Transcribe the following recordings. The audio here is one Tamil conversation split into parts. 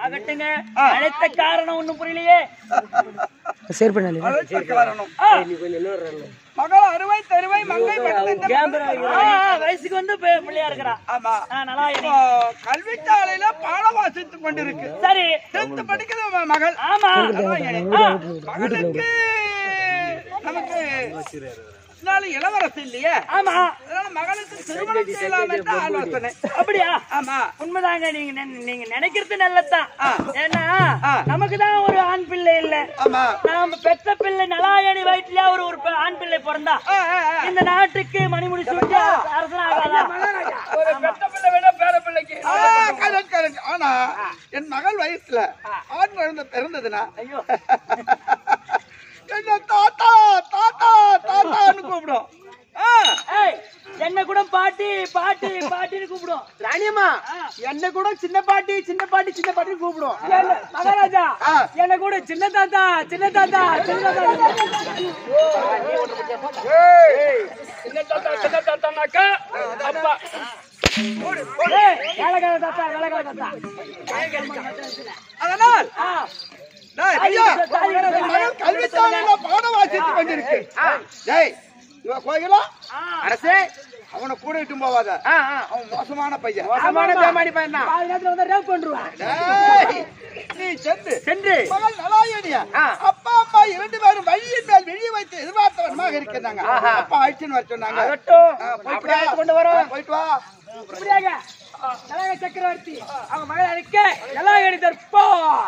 ஆகட்டுங்க அழைத்த காரணம் ஒண்ணும் புரியலையே சரி பண்ணல அழைத்த காரணம் ஆ, மகள் அறுவை தருவை மங்கை படுத்த ஆ, ஆ, வயசுக்கு வந்து பி- பிள்ளையா இருக்கிறா ஆமா ஆ, நல்லா இப்போ கல்விச்சாலையில பாடம் வாசித்துக் கொண்டிருக்கு சரி டென்த் படிக்கிற ம- மகள் ஆமா ஆ, மகளுக்கு நமக்கு நாலு இளவரசி இல்லையே ஆமா அதனால மகளுக்கு திருமணம் செய்யலாம் என்ற ஆலோசனை அப்படியா ஆமா உண்மைதாங்க நீங்க நினை- நீங்க நினைக்கிறது நல்லதுதான் ஆ. ஏன்னா ஆ. நமக்கு தான் ஒரு ஆண் பிள்ளை இல்ல ஆமா நாம பெத்த பிள்ளை நலாயணி வயிற்றுல ஒரு ஒரு பெ- ஆண் பிள்ளை பிறந்தா ஆ, ஆ, ஆ. இந்த நாட்டுக்கு மணிமுடி சுட்டி அரசனாகாதா ஒரு பெத்த பிள்ளை விட பேர பிள்ளைக்கு கரெக்ட் கரெக்ட் ஆனா என் மகள் வயசுல ஆண் குழந்தை பிறந்ததுன்னா ஐயோ என்ன தாத்தா தாத்தா தாத்தான்னு கூப்பிடும் ஆ, ஏய் என்ன கூட பாட்டி பாட்டி பாட்டின்னு கூப்பிடும் ராணியம்மா என்ன கூட சின்ன பாட்டி சின்ன பாட்டி சின்ன பாட்டி கூப்பிடும் ஏல, மகாராஜா ஆ. என்ன கூட சின்ன தாத்தா சின்ன தாத்தா சின்ன தாத்தா சின்ன தாத்தா சின்ன தாத்தானாக்கா அப்பா ஏய், வேலைக்கார தாத்தா வேலைக்கார தாத்தா அதனால் ஆ, டேய், ஐயா, என் மகள் கல்விச்சாலையில பாடம் வாசித்துக் கொண்டிருக்கு ஜெய் இவ கோயிலா ஆ. அரசே அவனை கூட இட்டும் போவாத அவன் மோசமான பையன் மோசமான தேமாடி பையன் தான் பாதி நேரத்துல வந்து ரேப் பண்ருவேன் டேய், நீ சென்று சென்று மகள் நலாயணியா ஆ. அப்பா அம்மா இரண்டு பேரும் வழியின் மேல் விழி வைத்து எதிர்பார்த்தவனமாக இருக்கிறாங்க ஆஹா. அப்பா அழைச்சுன்னு வர சொன்னாங்க ஆகட்டும். ஆ, போயிட்டு அப்படியே வா. அழைத்து கொண்டு வரோம். ஆ, போயிட்டு வா இப்படியாக நலக சக்கரவர்த்தி அவங்க மகளை அழைக்க எல்லாம் எடுத்தற்போ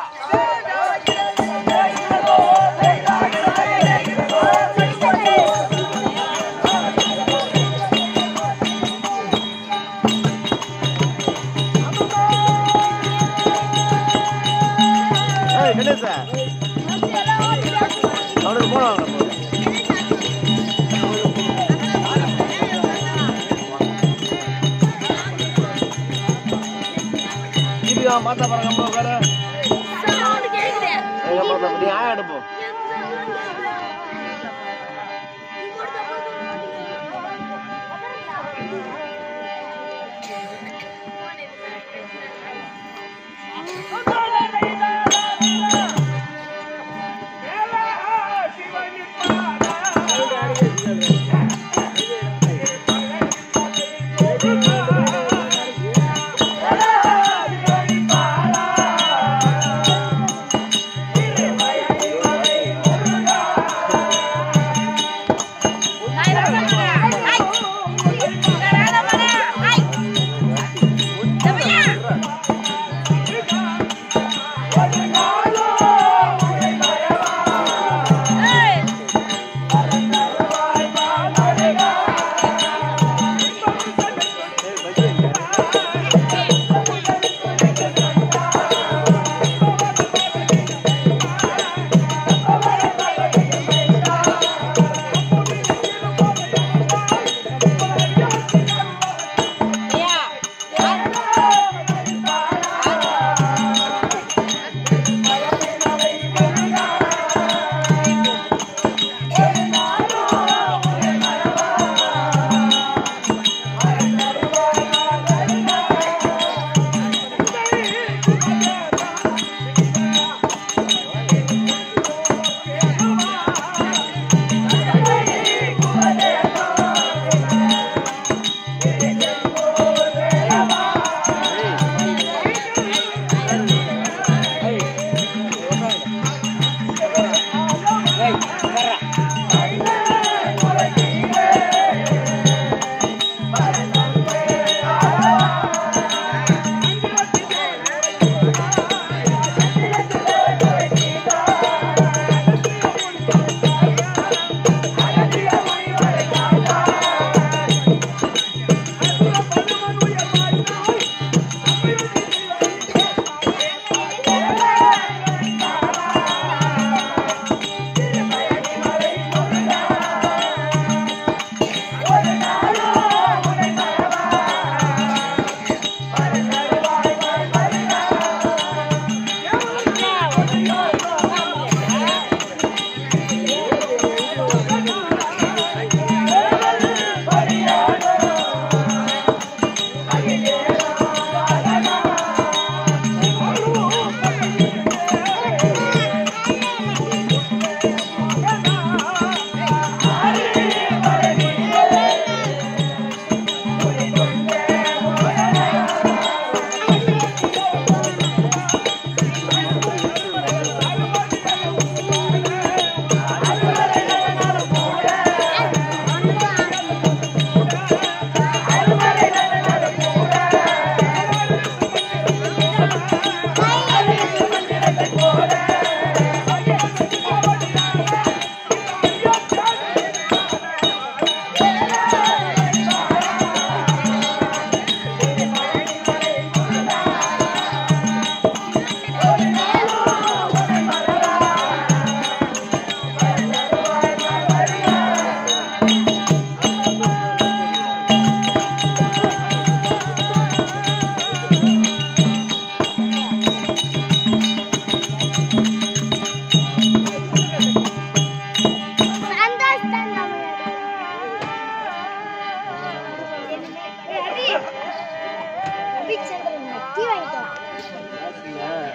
மாத்தா பாருங்க வேற நீ ஆயா எடுப்போம் Ay,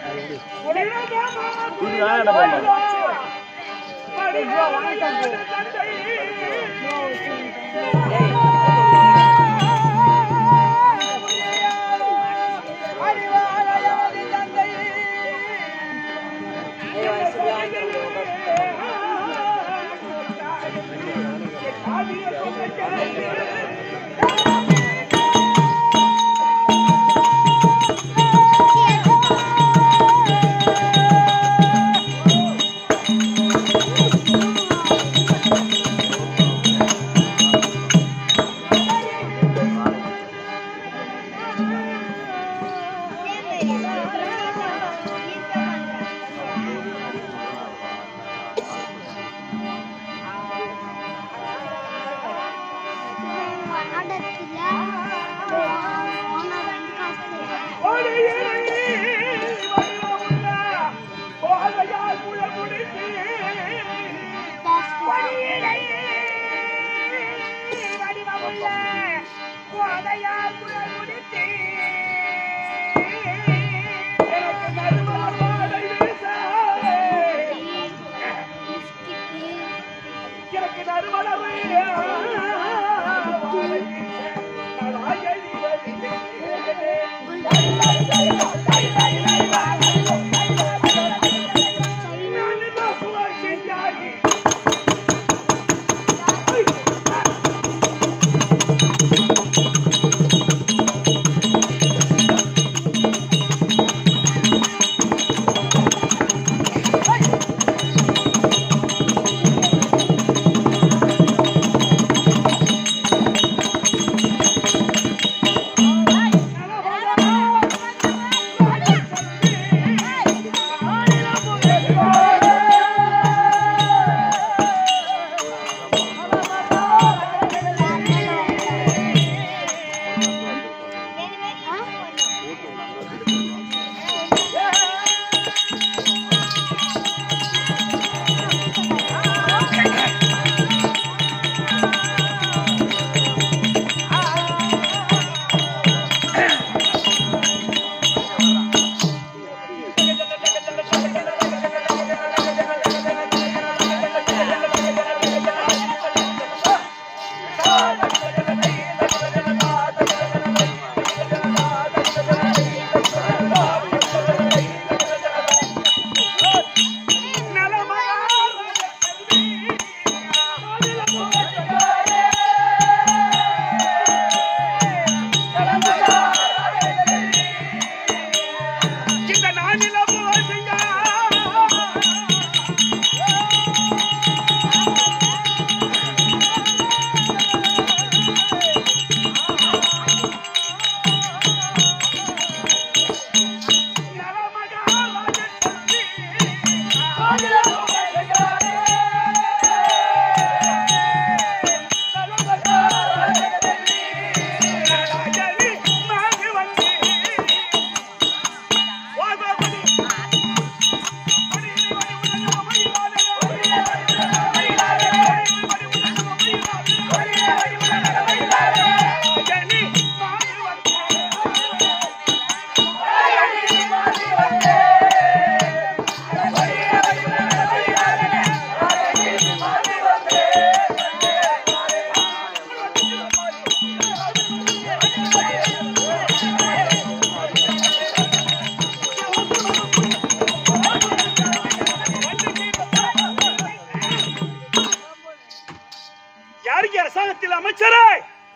யாருக்கு அரசாங்கத்தில் அமைச்சரே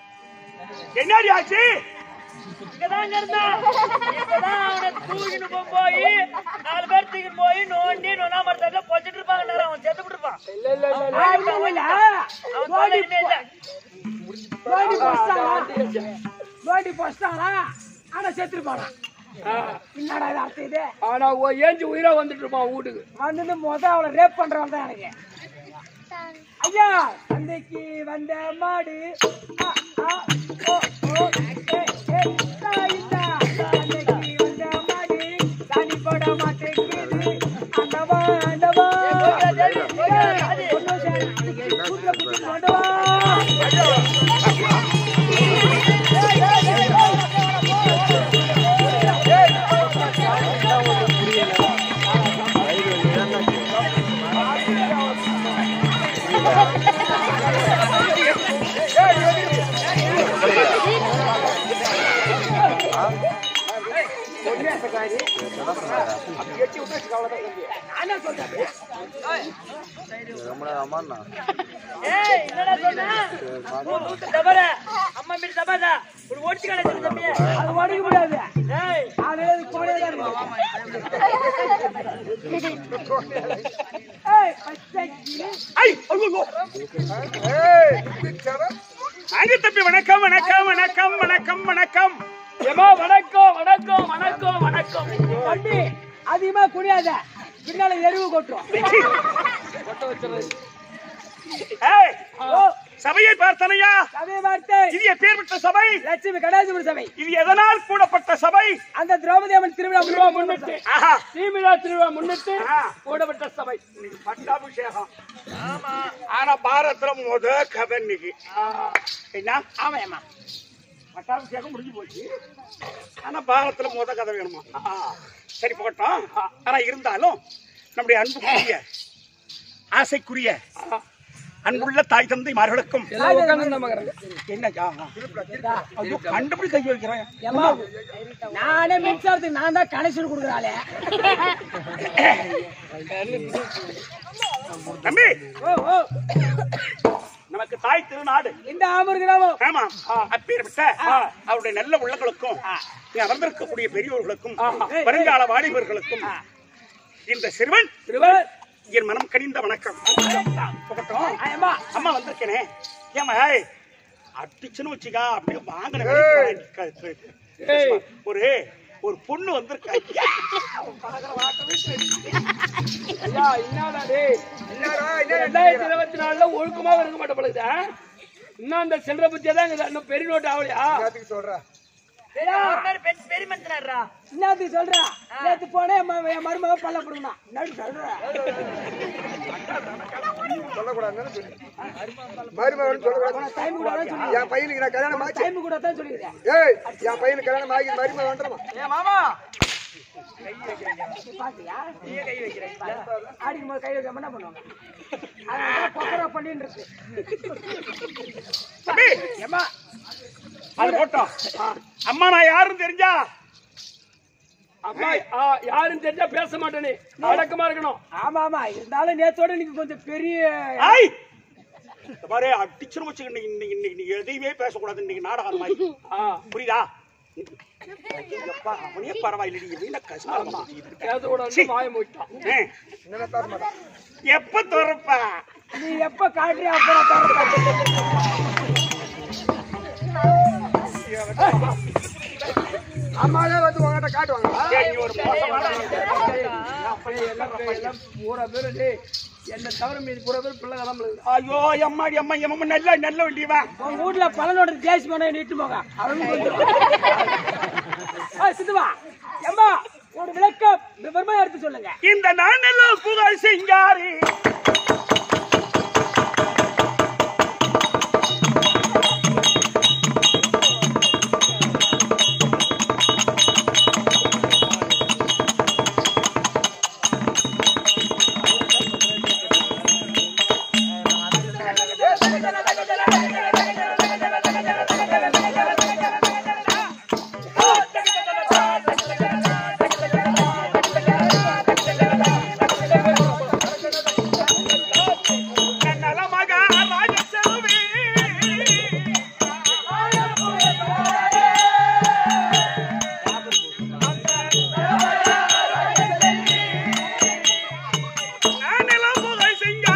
என்னடி ஆச்சு இங்கதாங்க இருந்தான். இப்பதான் அவனை தூக்கின்னு போய் போய், நாலு பேர் தூக்கின்னு போய் நோண்டி நொண்ணா மரத்துல பொச்சிட்டு இருப்பாங்கன்னாரு. அவன் செத்துப்புட்டு இருப்பான். அவன் தொலைகிட்டே இல்ல. நோண்டி போஸ்டாங்களா நோண்டி போஸ்டாங்களா ஆனா செத்துருப்பானா என்னடா இது அர்த்தம் இது ஆனா ஓ ஏஞ்சி உயிரா வந்துட்டு இருப்பான் வீட்டுக்கு வந்து முத அவளை ரேப் பண்றவன் தான் எனக்கு ஐயா சந்தைக்கு வந்த மாடு ஆ, ஆ, ஓ, ஓ, ஏ, ஏ, இந்தா, இந்தா. சந்தைக்கு வந்த மாடு சாணி போட மாட்டேங்குது ஆண்டவா ஆண்டவா ஒண்ணும் சரி, கூட்டுல புடிச்சு ஆண்டவா ஆசைக்காரி அப்படி எட்டி விட்டு வச்சுக்க, அவ்வளவுதான் தம்பி. நானே சொல்றேன் ஏய் என்னடா சொன்ன உன் வீட்டு தபர அம்மா மீது தபாதா ஒரு ஓடிச்சு கிடையாது தம்பி அது உடைக்க முடியாது ஏய் அது கோடையா தான் இருக்கு ஏய் பச்சை கிளி. ஐ ஐயோ அங்க தம்பி வணக்கம் வணக்கம் வணக்கம் வணக்கம் வணக்கம் ஏமா வணக்கம் வணக்கம் வணக்கம் வணக்கம் தம்பி அதிகமா குனியாத பின்னால எருவு கொட்டுரும் ஏய் ஓ சபையை பார்த்தனையா சபை வார்த்தை இது எப்பேற்பட்ட சபை லட்சுமி கடாசிபுர சபை இது எதனால் கூடப்பட்ட சபை அந்த திரௌபதி அம்மன் திருவிழா முன்னிட்டு ஆஹா தீமிழா திருவிழா முன்னிட்டு ஆ, கூடப்பட்ட சபை பட்டாபிஷேகம் ஆனா பாரத்ல முத கதை இன்னைக்கு என்ன ஆமாம்மா பட்டாபிஷேகம் முடிஞ்சு போச்சு ஆனா பாரத்ல முத கதை வேணுமா ஆ, சரி போகட்டும் ஆனா இருந்தாலும் நம்முடைய அன்புக்குரிய ஆசைக்குரிய அன்புள்ள தாய் தந்தைமார்களுக்கும் என்ன ஐயோ, கண்டுபிடி கை வைக்கிறேன் ஏம்மா, நானே மின்சாரத்துக்கு நான் தான் கனெக்ஷன் கொடுக்குறாளே தம்பி ஓ ஓ நமக்கு தாய் திருநாடு இந்த ஆமர் கிராமம் ஆமா அப்பேற்பட்ட அவருடைய நல்ல உள்ளங்களுக்கும் இங்க அமர்ந்திருக்கக்கூடிய பெரியோர்களுக்கும் வருங்கால வாலிபர்களுக்கும் இந்த சிறுவன் திருவர் என் மனம் கனிந்த வணக்கம் போகட்டும். ஏம்மா அம்மா வந்திருக்கேனே ஏமா ஏய், அடிச்சுன்னு வச்சுக்கா அப்படியே வாங்கின வேலைக்கு க- க- ஒரு ஒரு பொண்ணு வந்திருக்கா ஐயா, பார்க்கிற வாட்டமே தெரியுது. ஐயா என்னடா டேய் ரெண்டாயிரத்தி இருபத்தி நாலுல ஒழுக்கமா இருக்க மாட்ட பழகுதா இன்னும் அந்த சில்லற புத்தியா தான் இருக்குது. இன்னும் பெரிய நோட்டு ஆகலையா பெருமந்திரா என்னத்துக்கு சொல்றா நேத்து போனே என் ம- என் மருமக பல்ல கொடுக்கணும் என்னடி சொல்ற மருமகன் சொல்லக்கூடாது டைம் கூட தான் சொல்லி என் பையனுக்கு நான் கல்யாணம் ஆச்சு டைம் கூட தான் சொல்லிக்கிறேன் ஏய் என் பையனுக்கு கல்யாணம் ஆகி மருமகன் வந்துடுமா ஏ மாமா பாத்தியா அடிக்கும் போது கை வைக்காம என்ன பண்ணுவாங்க அதனால கொக்கரா பண்ணிட்டு இருக்கு தம்பி ஏம்மா அது போட்டோம் அம்மா நான் யாருன்னு தெரிஞ்சா அம்மா ஆ, யாரும் தெரிஞ்சா பேச மாட்டேனே அடக்கமா இருக்கணும் ஆமா ஆமா இருந்தாலும் நேத்தோட நீங்க கொஞ்சம் பெரிய ஐய் இந்த பாரு அடிச்சுன்னு வச்சுக்க இன்னைக்கு இன்னைக்கு இன்னைக்கு நீ எதையுமே பேசக்கூடாது இன்னைக்கு நாடகம் மாதிரி ஆ, புரியுதா ஐயப்பா, அவனே பரவாயில்லடி வீண கசுமாலமா பேசக்கூடாது வாய மூட்டான் எப்ப திறப்ப நீ எப்ப காட்டுறியா அப்புறம் தரப்பா அம்மாவே வந்து உங்ககிட்ட காட்டுவாங்க ஏய், நீ ஒரு மோசமான பூரா பேரு டேய் என்ன தவிர மீதி பூரா பேர் பிள்ளை கிளம்புல ஐயோ எம்மாடி அம்மா எம்ம நல்ல நல்ல வண்டியவா உங்க வீட்ல பழனோட தேசி மனை நீட்டு போங்க அவனுக்கு வந்துடும் சித்துவா எம்மா ஒரு விளக்கம் விவரமா எடுத்து சொல்லுங்க இந்த நானெல்லாம் புகழ் சிங்காரி நலமக ராஜசெல்வி நானெல்லாம் புகழ்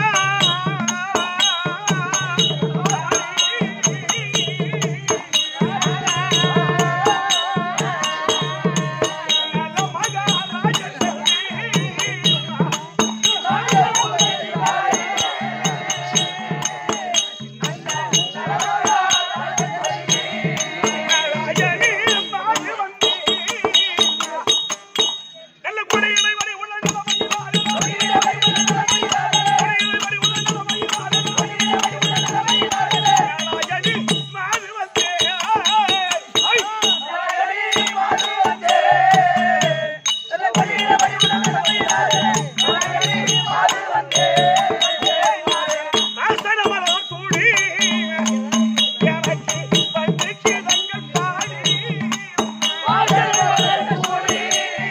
நல்ல கொடைகளை வரை பாடி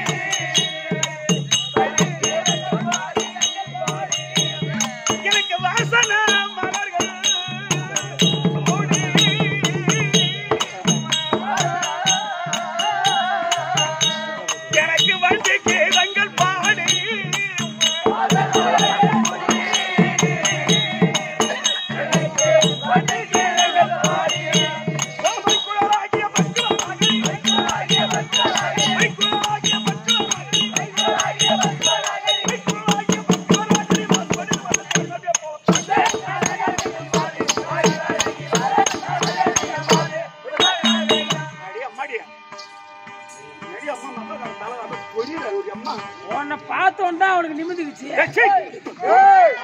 உன்னை பார்த்தோன்னா அவனுக்கு நிமிந்துக்குச்சு ஏய், சீ. ஏய்,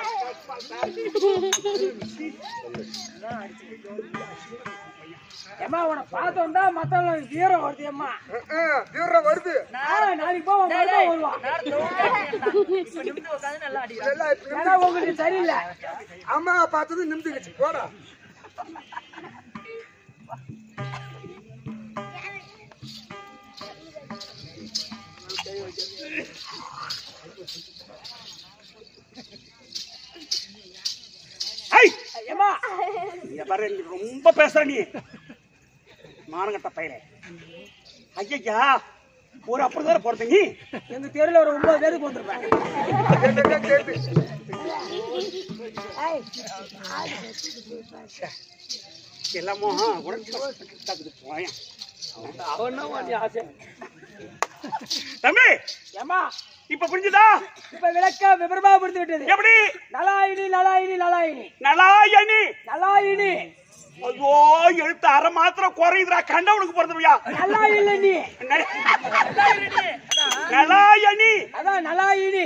ஏம்மா உன்னை பார்த்தோன்னா மத்தவங்களுக்கு வீரம் வருது அம்மா அஹ், அஹ், வீரம் வருது நாளைக்கு போவோம் வருவான் நேரத்துல உட்கார்ந்து இப்ப நிமிர்ந்து உட்கார்ந்து நல்லா அடிக்கிறான். எல்லாம் இப்ப ஏன்னா உங்களுக்கு சரியில்லை அம்மா பார்த்தது நிமிந்துக்குச்சு போடா ஐய், ஏம்மா இங்க பாரு, நீ ரொம்ப பேசுற நீ மானங்கட்ட பையலே ஐயா ஒரு அப்படிதான் போறது நீ எங்க தெருல ஒரு ஒன்பது பேருக்கு வந்திருப்பேன் எல்லாமோ உடனே தகுது போயேன் தம்பி ஏம்மா இப்ப புரிஞ்சுதா இப்ப விளக்க விபரமா புரிந்து விட்டது எப்படி நலாயினி நலாயினி நலாயினி நலாயணி நலாயினி ஐயோ எழுத்து அரை மாத்திரம் குறையுதுடா கண்டவனுக்கு பிறந்தவையா நல்லா இல்ல நீ நலாயணி அதான் நலாயினி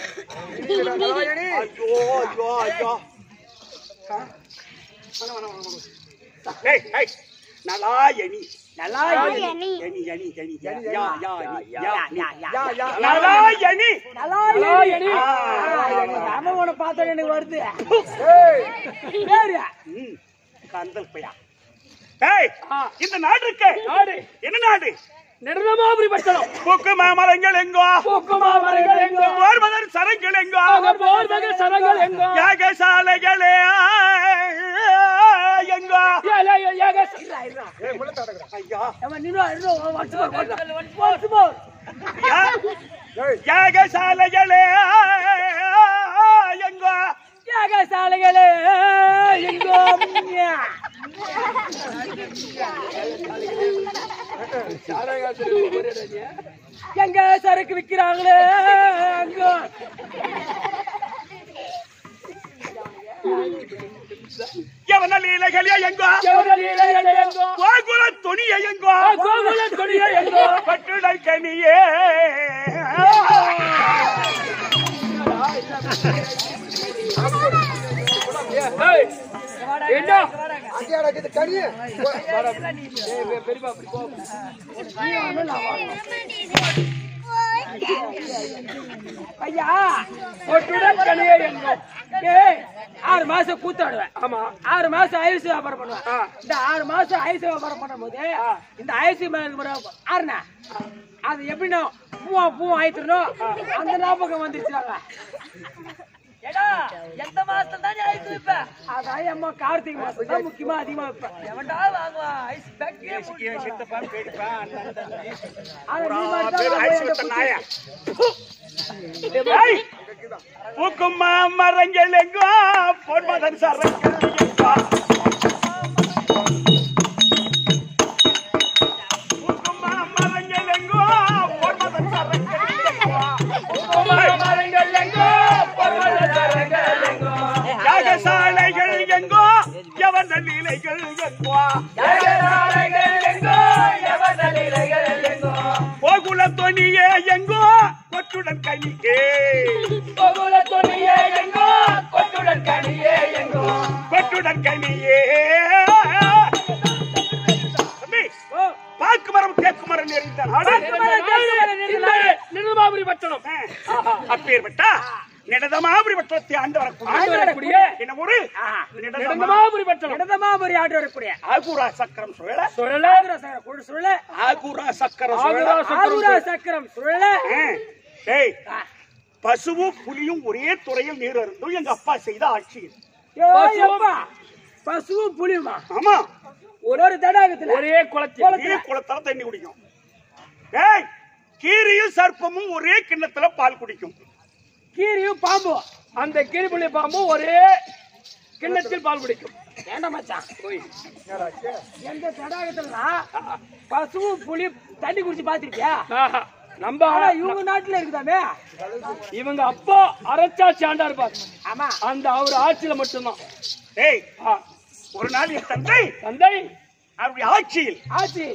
ஐயோ ஐயோ ஐயோ ஆ? வேணாம், வேணாம், வேணாம், வேணாம். ஏய், ஏய், நலாயணி நலாயினி யனி, யனி, யனி, யா, யா, யா, யா, யா, யா, யா. நலாயணி நலாயினி ஆ. ராம உன பார்த்தா எனக்கு வருது ஏய், பேரு ம், கந்தல் பையா ஏய் இந்த நாடு இருக்கு நாடு என்ன நாடு நெடுமாபுரி பட்டணம் பூக்கு மாமரங்கள் எங்கோ பூக்குமா மரங்கள் எங்கோ போர்மதர் சரங்கள் எங்கோ போர்வக சரங்கள் எங்கோ யாகசாலைகளே எங்கோ ஏய், முள்ள தடக்குறா. ஐயா யா, ஏய், யாகசாலைகளே எங்கோ யாகசாலைகளே எங்கோ எங்க சரக்கு விக்கிறாங்களே அங்கோ எவன லீலைகளே எங்கோ எவரலீலைகளே எங்கோ கோகுல துணிய எங்கோ கோகுல கொடியே எங்கோ பட்டுடை கனியே என்ன அங்கேயாடா இருக்குது கனி? ஐயா ஒட்டுடன் கனியே எங்கோ ஏய் ஆறு மாசம் கூத்தாடுவேன் ஆமா ஆறு மாசம் ஐஸ் வியாபாரம் பண்ணுவேன் இந்த ஆறு மாசம் ஐஸ் வியாபாரம் பண்ணும்போது இந்த ஐஸ் ஆறுனா அது எப்படின்னா பூவா பூ ஆயிட்டுறோம் அந்த ஞாபகம் வந்துருச்சாங்க ஏடா எந்த மாசத்துல தான் நீ ஐஸ் வைப்ப அதான் அம்மா கார்த்திகை மாசம் தான் முக்கியமா அதிகமா வைப்பேன் எவன்டா வாங்குவான் ஐஸ் பேக்கரியே சித்தப்பான் பேடிப்பான் அண்ணன் தம்பி ஆனா நீ மட்டும் பேர் தான் ஐஸ் போய் வித்த அந்த நாயா ஏய், பூக்கும் மரங்கள் எங்கோ பொன்மதன் சரங்கள் எங்கோ பூக்கும் மரங்கள் எங்கோ பொன்மதன் சரங்கள் எங்கோ யாகசாலைகள் எங்கோ எவன் லீலைகள் எங்கோ கோகுல தொனியே எங்கோ கொட்டுடன் கனியே கொட்டுடன் கனியே தம்பி, பாக்கு மரம் தேக்கு மரம் நெறிந்த நாடு நிர்மாபுரி பட்டணம் அப்பேற்பட்ட நிடதமாபுரி பட்டத்தை ஆண்டு ஆண்டு வரக்கூடிய வரக்கூடிய என்ன ஊரு நிடதமா நிடமாபுரி பட்டணம் நிடமாபுரி ஆண்டு வரக்கூடிய ஆகுரா சக்கரம் சுழல சுழல சுழல சுழல ஆகுரா சக்கரம் சுழல ஆகுரா சக்கரம் சுழல ஆ, டேய் பசுவும் புலியும் ஒரே துறையில் நீர் அருந்தும் எங்க அப்பா செய்த ஆட்சி இது. பசுவா பசுவும் புலியுமா ஆமா ஒரு ஒரு தடாகத்துல ஒரே குளத்தில் நீர் குளத்தால தண்ணி குடிக்கும் டேய் கீரியும் சர்ப்பமும் ஒரே கிண்ணத்துல பால் குடிக்கும் கீரியும் பாம்பும் அந்த கீரிப்புள்ளி பாம்பும் ஒரே கிண்ணத்தில் பால் குடிக்கும் ஏண்டா மச்சான் எந்த தடாகத்துல பசுவும் புலி தண்ணி குடிச்சு பாத்திருக்கியா நம்ம ஆனா இவங்க நாட்டுல இருக்குதாமே இவங்க அப்பா அரச்சாட்சி ஆண்டா இருப்பார் ஆமா அந்த அவர் ஆட்சியில மட்டும்தான் டேய் ஒரு நாள் என் தந்தை தந்தை அவருடைய ஆட்சியில் ஆச்சி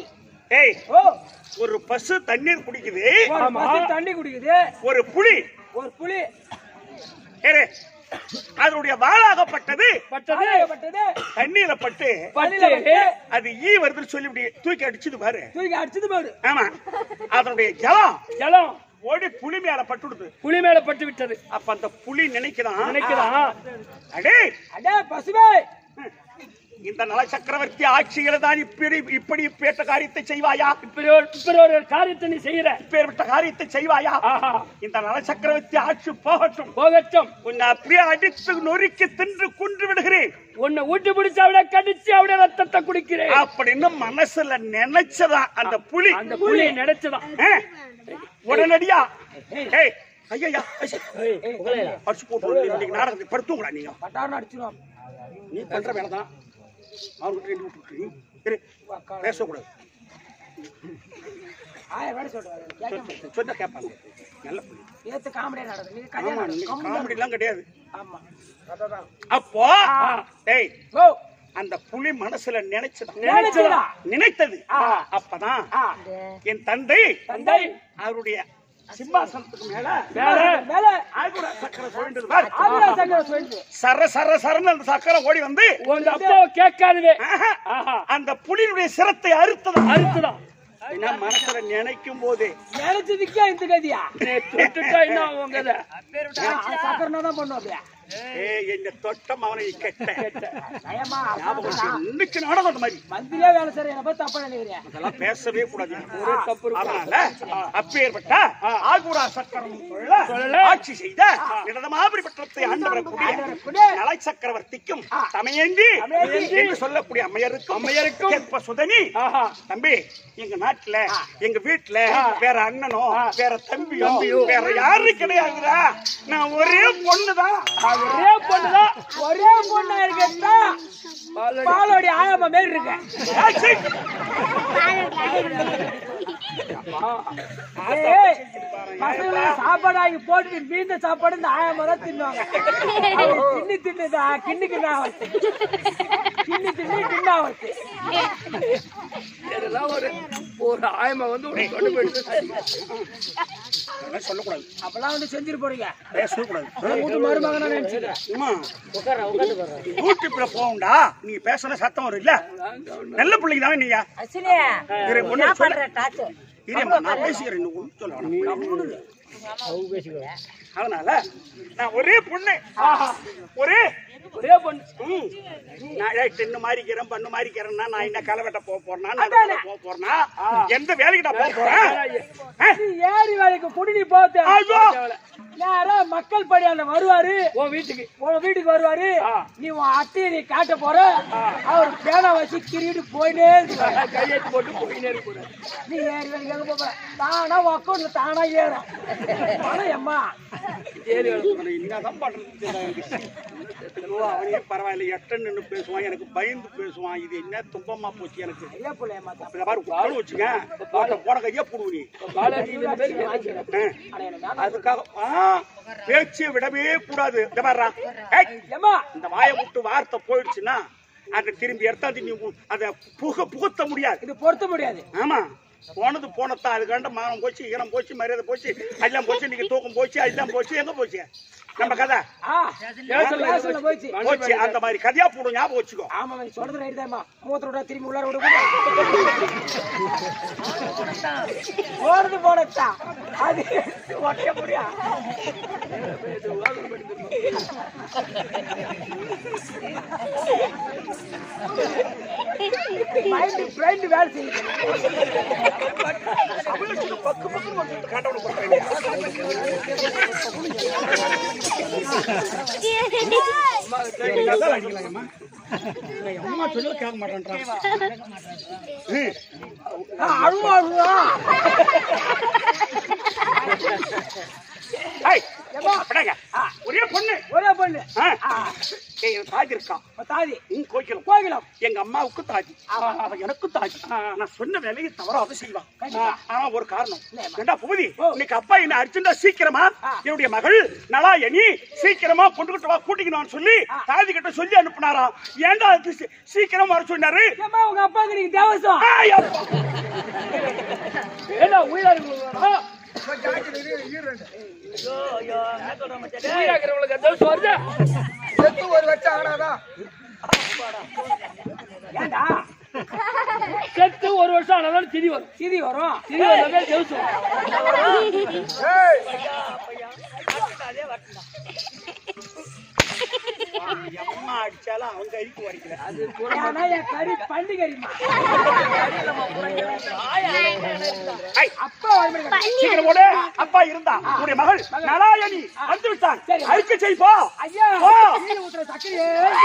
ஏய் ஓ ஒரு பசு தண்ணீர் குடிக்குது ஒரு பசு தண்ணி குடிக்குது ஒரு புலி ஒரு புலி ஏறு, அதனுடைய வாளாகப்பட்டது பட்டது ஆலயப்பட்டது தண்ணீர்ல பட்டு பள்ளியில பட்டு பட்டு அது ஈ வருதுன்னு சொல்லி இப்படி தூக்கி அடிச்சது பாரு தூக்கி அடிச்சது பாரு ஆமா அதனுடைய ஜலம் ஜலம் ஓடி புலி மேல பட்டுடுது புலி மேல பட்டு விட்டது அப்ப அந்த புலி நினைக்கிறான் நினைக்கிறான் அடே அடே பசுவே இந்த நல சக்கரவர்த்தி ஆட்சியில தான் இப்படி இப்படி இப்பேற்ற காரியத்தை செய்வாயா இப்படி ஒரு இப்படி ஒரு காரியத்தை நீ செய்யற இப்பேற்பட்ட காரியத்தை செய்வாயா ஆஹா இந்த நல சக்கரவர்த்தி ஆட்சி போகட்டும் போகட்டும் உன்னை அப்படியே அடித்து நொறுக்கி தின்று கொன்று விடுகிறேன் உன்னை ஊட்டி பிடிச்சு அவட கடிச்சு அவட ரத்தத்தை குடிக்கிறேன் அப்படின்னு மனசுல நினைச்சதா அந்த புலி அந்த புலி நினைச்சதான் ஆ? உடனடியா ஏய் ஐயா அடிச்சு போட்டு இன்னைக்கு நாடகத்தை படுத்துங்களா நீங்க பட்டாரம் அடிச்சிடும் நீ பண்ற வேலை தான் அவர்கிட்ட ரெண்டு விட்டு நீ இரு, பேசக்கூடாது ஆயிரம் வேலை சொல்றாரு கேட்க மாட்டேன் சொன்ன கேட்பாங்க நல்ல புள்ளி நேத்து காமெடியா நடந்தது நீங்க ஆமா கல்யாணம் இன்னைக்கு கம்முனு காமெடி எல்லாம் கிடையாது ஆமா அதான் அப்போ டேய் ஓ அந்த புலி மனசுல நினைச்சதான் நினைச்சதா நினைத்தது அப்பதான் என் தந்தை தந்தை அவருடைய சிம்மாசனத்துக்கு மேல மேல மேல ஆகுட சக்கரை சுழண்டது பாரு. ஆதிரா சங்கர சொல்லிட்டு சர சர சரன்னு அந்த சக்கரை ஓடி வந்து உங்க அப்பாவை கேட்காதவே ஆஹா, ஆஹா அந்த புலியினுடைய சிரத்தை அறுத்தது அறுத்துதான் என்ன மனசுல நினைக்கும் போதே நினைச்சதுக்கே இந்த கதியா நீ தொட்டுட்டா என்ன உங்க இதை? சக்கரனா தான் பண்ணுவோம் அப்படியே ஏ என்ன தொட்டம் அவனை கெட்ட நயமா ஞாபகம் வச்சு, இன்னைக்கு நாடகம் அந்த மாதிரி மந்திரியா வேலை செய்யற என்ன பார்த்து தப்பா நினைக்கிறேன் அதெல்லாம் பேசவே கூடாது ஒரே தப்பு இருக்கு. அதனால அப்பேற்பட்ட ஆகுரா சக்கரம் சொல்ல சொல்லல. ஆட்சி செய்த இடதமாபுரி பட்டத்தை ஆண்டு வரக்கூடிய நலை சக்கரவர்த்திக்கும் தமையேந்தி என்று சொல்லக்கூடிய அம்மையருக்கும் அம்மையருக்கும் கேட்ப சுதனி ஆஹா தம்பி எங்க நாட்டுல எங்க வீட்டுல வேற அண்ணனோ வேற தம்பியோ வேற யாரும் கிடையாதுடா நான் ஒரே பொண்ணுதான் ஒரே பொண்ணுதான் ஒரே பொண்ணா இருக்கா பாலடி. பாலோடி ஆயாம மாரி இருக்கு ஆச்சி. ஏய், பசங்களை சாப்பாடு ஆகி போட்டு மீந்த சாப்பாடு இந்த ஆயாம தான் தின்னுவாங்க அவங்க தின்னு தின்னுதா கிண்ணுக்கு நான் வச்சு தின்னு தின்னு தின்னா வச்சு இதெல்லாம் ஒரு ஒரு ஆயமா வந்து ஒரு கொண்டு போயிட்டு அதெல்லாம் சொல்லக்கூடாது அப்பெல்லாம் வந்து செஞ்சுட்டு போறீங்க பேசவே கூடாது வீட்டு மருமகனா நினைச்சுக்கிறேன் அம்மா, யூடியூப்ல போகும்டா நீ பேசுன சத்தம் வரும் இல்ல நல்ல பிள்ளைங்க தானே நீயா அஸ்வினி, இரு, ஒண்ணு என்ன சொல்லு. பண்ற டாச்சு? இருமா, நான் பேசிக்கிறேன் இன்னும் ஒண்ணும் சொல்ல வேணாம். அதனால நான் ஒரே பொண்ணு ஒரே ஒரே பொண்ணு ம். நான் ஏய், தின்னு மாறிக்கிறேன் பண்ணு மாறிக்கிறேன்னா நான் என்ன களை வெட்ட போக போறேன்னா நடுவுல போக போறேன்னா எந்த வேலைக்கு நான் போக போறேன் ஆ? நீ ஏரி வேலைக்கு குடிநீ போத்து ஐயோ! நேரா மக்கள் படியாண்ட வருவாரு உன் வீட்டுக்கு உன் வீட்டுக்கு வருவாரு ஆ. நீ உன் அத்தையை நீ காட்ட போற அவர் பேனா வச்சு கிரிட்டு போயினே இருக்காரு கையெழுத்து போட்டு போயினே இருக்க நீ ஏறி வேலைக்கு எங்க போற தானா உன் அக்கௌண்ட்ல தானா ஏறும் பணம் எம்மா அவனை என்னதான் பண்றது தெரியல எனக்கு. ஐயோ, அவனே பரவாயில்ல எட்ட நின்னு பேசுவான் எனக்கு பயந்து பேசுவான் இது என்ன துன்பமா போச்சு எனக்கு ஐயா புள்ள ஏமாத்தா இதை பாரு உட்காந்து வச்சுங்க போட்ட போன கையா போடுவ நீ பாலாஜி இந்த மாதிரி கேட்க. ஆ. அதுக்காக ஆ, பேச்சை விடவே கூடாது இந்த பாருடா. ஏய், ஏம்மா இந்த வாயை விட்டு வார்த்தை போயிடுச்சுன்னா அதை திரும்பி எடுத்தாந்து நீ உ- அதை புக புகுத்த முடியாது இது பொருத்த முடியாது ஆமா போனது போனதான் அதுக்காண்ட மானம் போச்சு ஈரம் போச்சு மரியாதை போச்சு எல்லாம் போச்சு நீங்க தூக்கம் போச்சு எல்லாம் போச்சு எங்க போச்சு நம்ம கதை ஆ பேசல போச்சு போச்சு அந்த மாதிரி கதையா போடும் ஞாபகம் வச்சுக்கோ ஆமா நீ சொல்றது ரைட் தான்மா மூத்தரோட திரும்பி உள்ளார விட போறது போனதா அது ஒட்ட முடியா மைண்ட் பிரைண்ட் வேலை செய்யுது பக்கு பக்கு காட்டவனு போட்டாங்க அம்மா சொல்லி கேட்க மாட்டேன்றான் அழுவா அழுவா ஏய், அப்படிங்க. ஒரே பொண்ணு ஒரே பொண்ணு ஆ. ஆ, ஏய், என் தாதி இருக்கான் தாதி உன் கோகிலம் கோகிலம் எங்க அம்மாவுக்கு தாஜி அவ எனக்கும் தாஜி நான் சொன்ன வேலையை தவறாத செய்வான் கண்டிப்பா. ஆனா ஒரு காரணம் இல்லையம்மா. ஏண்டா பூதி ஓ. இன்னைக்கு அப்பா என்ன அர்ஜென்டா சீக்கிரமா ஆ. என்னுடைய மகள் நலாயணி சீக்கிரமா கொண்டுகிட்டு வா கூட்டிக்கணும்னு சொல்லி ஆ. தாதி கிட்ட சொல்லி அனுப்புனாராம் ஏண்டா அது சீ- சீக்கிரம் வர சொன்னாரு ஏம்மா உங்க அப்பாவுக்கு நீங்க தேவசம் ஆய், அப்பா. ஏன்னா உயிரா இருக்கிறவங்களா ஐயோ ஐயோ என்ன சொல்ற மச்சான் டேய். உயிரா இருக்கிறவங்களுக்கு ஏதாவது வருது செத்து ஒரு வருஷம் ஆனாதான் ஏண்டா செத்து ஒரு வருஷம் ஆனாலும் திதி வரும் சிதி வரும் திதி வந்தாலே ஜெயிச்சோம் ஏய் என் அம்மா அடிச்சாலும் அவங்க அடிக்கு வரைக்கல ஆனா என் கறி பண்டி கறிமா ஐய், அப்பா வருமாடி சீக்கிரம் ஓடு அப்பா இருந்தா உன்னுடைய மகள் நலாயணி வந்து விட்டான் சரி. அழிக்க செய்ப்போ ஐயா ஓ. கீழே ஊத்துற சக்கரையே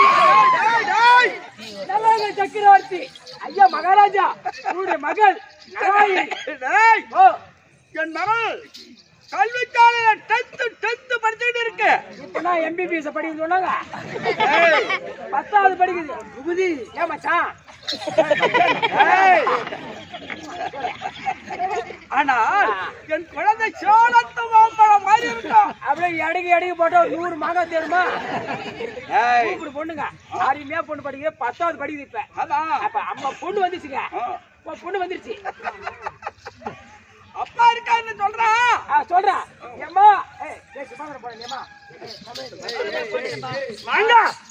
நல்லாங்க சக்கரவர்த்தி ஐயா மகாராஜா உன்னுடைய மகள் நாராயணி டேய், ஓ என் மகள் கல்விக்காலையில டென்த் டென்த் படிச்சுக்கிட்டு இருக்கு இப்ப நான் எம்பிபிஎஸ் படிக்க சொன்னாங்க ஏய், பத்தாவது படிக்குது விபூதி ஏன் மச்சான் ஏய். ஆனா என் குழந்தை சோளத்து மாம்பழம் மாதிரி இருக்கும் அப்படியே எடைக்கு எடைக்கு போட்டா ஒரு நூறு மாங்காய் தேருமா ஏய், இப்படி பொண்ணுங்க யாரையுமே பொண்ணு படிக்குது பத்தாவது படிக்குது இப்ப அதான் அப்ப அம்மா பொண்ணு வந்துச்சுங்க ஆ. உன் பொண்ணு வந்துருச்சு அப்பா இருக்கான்னு சொல்றான் ஆ சொல்றேன் ஏம்மா ஏய் ஏய் சுபாங்கர போறேன் ஏம்மா வாங்க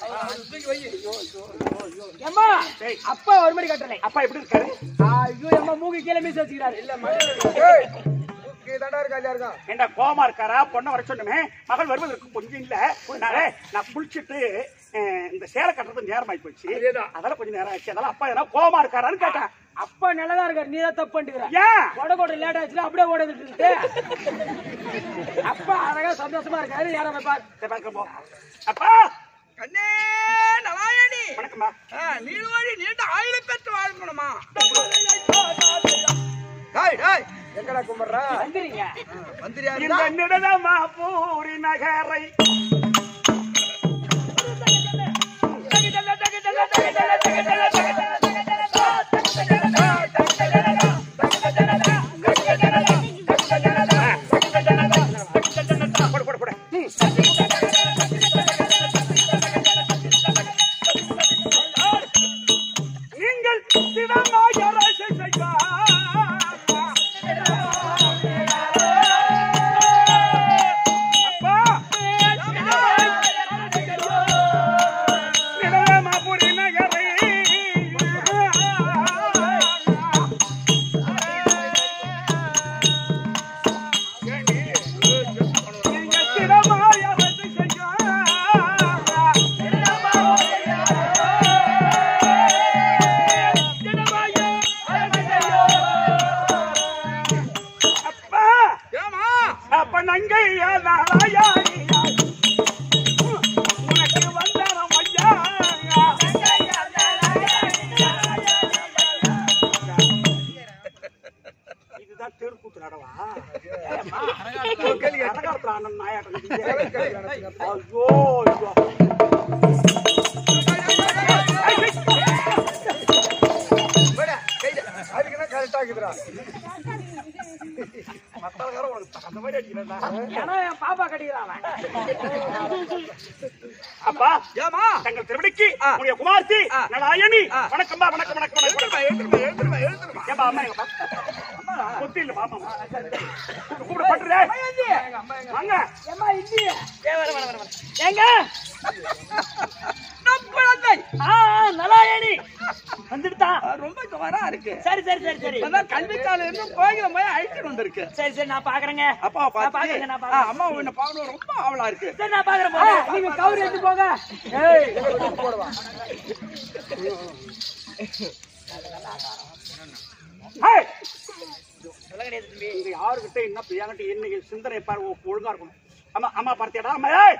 ஏம்மா அப்பா ஒரு மணி கட்டலை அப்பா எப்படி இருக்காரு ஐயோ ஏம்மா மூக்கு கீழே மீச வச்சுக்கிறாரு இல்ல ஏண்டா கோமா இருக்காரா பொண்ணை வர சொன்னமே மகள் வருவதற்கு கொஞ்சம் இல்ல நானே நான் குளிச்சுட்டு அஹ், இந்த சேலை கட்டுறது நேரமாயி போச்சு அதெல்லாம் கொஞ்சம் நேரம் ஆச்சு அதெல்லாம் அப்பா எதனா கோமா இருக்காரான்னு கேட்டேன் அப்பா நல்லதா இருக்காரு நீ தான் தப்பு பண்ணிக்கிற ஏன் கொட கொட லேட் ஆச்சுன்னா அப்படியே ஓட விட்டுட்டு அப்பா அழகா சந்தோஷமா இருக்காரு யாரை போய் பாரு சரி, பார்க்க போ. அப்பா கண்ணே நலாயணி வணக்கம்மா நீழ்வாழி நீண்ட ஆயுள பெற்று வாழ்க்கணுமா டேய் டேய் எங்கடா கும்பிடுற வந்துறீங்க மந்திரியா இந்த நிடதமா பூரி நகரை போடு, போடு, போடு. நீங்கள் திடமாய் அரசு செய்வார் அப்பா நிலமாபுரி நகரை நீங்கள் திடமாய் அரசு அப்பா ஏமா அப்ப நங்கை நாராயணியாய் உனக்கு வந்தாரம் ஐயா இதுதான் தெருக்கூத்து நடவா கரகாரத்துல ஆனந்த் நாயாட்டம் ஐயோ ஐயோ அதுக்கு என்ன கரெக்டா இருக்குதுடா மத்தவங்கார உனக்கு அந்த மாதிரி அடிக்கிறேன்டா ஏன்னா என் பாப்பா கட்டிக்கிறான் அவன். அப்பா ஏமா தங்கள் திருவடிக்கு ஆ. உடைய குமார்த்தி ஆ. நலாயணி ஆ. வணக்கம்பா வணக்கம் வணக்கம் வணக்கம் எழுந்துருமா எழுந்துருமா எழுந்துருமா ஏப்பா அம்மா எங்கப்பா கொத்தி இல்ல மாமா கூப்பிட பட்டுறே வாங்க ஏம்மா இந்தி ஏய், வர, வர, வர, வர. ஏங்க நம் குழந்தை ஆ ஆ, நலாயணி வந்துட்டான் ஆ, ரொம்ப ஜோரா இருக்கு சரி சரி சரி சரி இப்பதான் கல்விக்கால இருந்து கோயில போய் அழைச்சிட்டு வந்திருக்கு சரி சரி நான் பாக்குறேங்க அப்பா நான் பாத்து பாக்குறேங்க நான் ஆ, பாக்குறேன் அம்மா உன்னை பார்க்கணும் ரொம்ப ஆவலா இருக்கு சரி நான் பாக்குறேன் ஆ, போங்க. நீங்க கவுரி எடுத்து போங்க ஏய் ஹேய் சொல்ல கிடையாது தம்பி இங்க யாருகிட்ட என்ன பிரியாங்கிட்ட என்ன சிந்தனை பாரு ஒ- ஒழுங்கா இருக்கணும் அம்மா அம்மா பார்த்தியாடா அம்மா ஏய்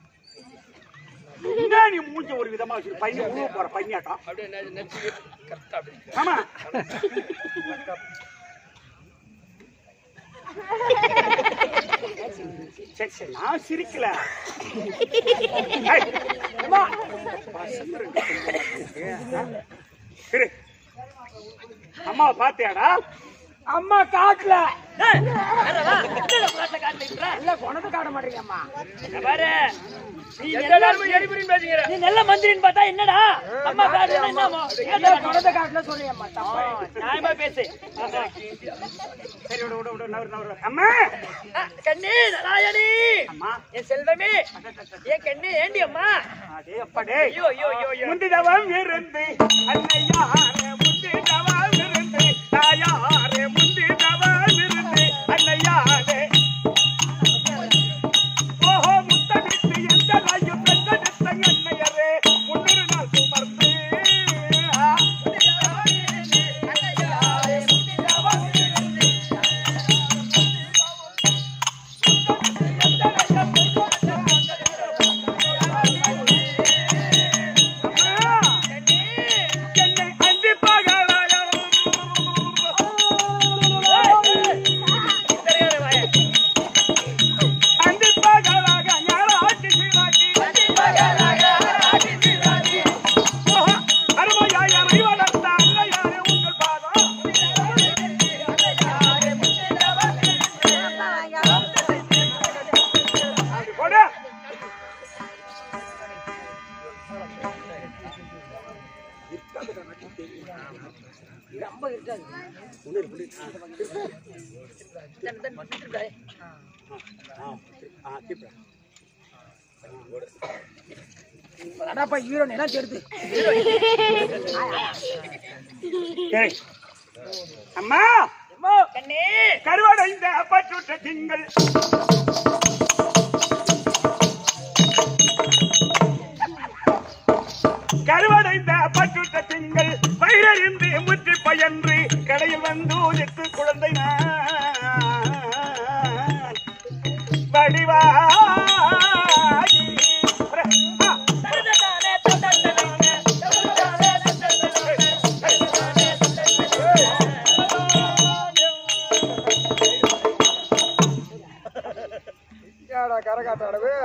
என்ன நீ மூஞ்ச ஒரு விதமா வச்சிரு பையன் உழுவ போற பையனாட்டம் அப்படியே நெ- நெத்திக்கு கரெக்டா அப்படி ஆமா சரி சரி நான் சிரிக்கல ஏய், அம்மா இரு. அம்மாவை பாத்தியாடா அம்மா காட்டல ஏய், யாரடா? என்னடா பாட்டுல காட்டுறீங்களா? இல்ல குணத்தை காட்ட மாட்டீங்க அம்மா இங்க பாரு. நீ எந்த நல்ல- நேரமும் எரிபுரின்னு பேசுகிற நீ நல்ல மந்திரின்னு பார்த்தா என்னடா அம்மா காட்டுறா என்னமோ இல்ல குணத்தை காட்டல சொல்றீங்க அம்மா தப்பா நியாயமா பேசு சரி விடு விடு விடு நவரு நவரு அம்மா ஆ, கண்ணே நாராயணி அம்மா என் செல்வமே என் கண்ணே ஏண்டி அம்மா அடே அப்பாடே ஐயோ ஐயோ ஐயோ ஐயோ முந்திதவம் இருந்து அன்னையாரே முந்திதவம் இருந்து தாயாரே முந்திதவம் இருந்து அன்னையாரே ஓஹோ முத்தமிட்டு எந்த நாயும் பெற்றெடுத்த அன்னையரே முன்னொரு நாள் சுமர்ந்து என்னை அன்பிப்பாக தெரியாத வாயே. அன்பிப்பாக ஞாராட்டி சீராட்டி அருமையாய் அறை வளர்த்த அன்னையாரே உங்கள் பாதம் அப்படி போடு தன் தன் விட்டுடுடா. அடாப்பா ஹீரோ என்ன தெரியுது ஏய், அம்மா அம்மா, கண்ணே கருவடைந்த பற்றுற்ற திங்கள் கருவடைந்த பற்றுற்ற திங்கள் வயிறறிந்து முற்றி பயன்று கடையில் வந்து உதித்து குழந்தை நான் வடிவாகி ஆ, ஏடா கரகாட்டாடவே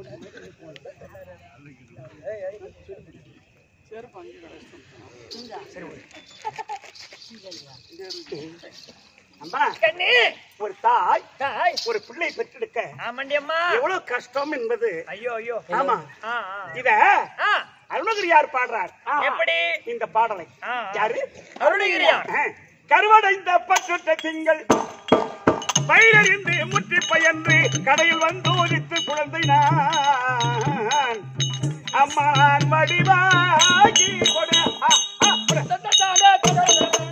அம்மா கண்ணே ஒரு தாய் தாய் ஒரு பிள்ளை பெற்றெடுக்க ஆமாண்டி அம்மா எவ்வளவு கஷ்டம் என்பது ஐயோ ஐயோ ஆமா ஆ, ஆ. இத ஆ, அருணகிரியார் பாடுறார் எப்படி இந்த பாடலை ஆ, ஆ. யாரு அருணகிரியா ஆ, கருவடைந்த பற்றுற்ற திங்கள் பயிரறிந்து முற்றி பயன்று கடையில் வந்து ஒலித்து குழந்தை நான் அம்மான் வடிவாகி கொடு ஆ, ஆ, கொடு.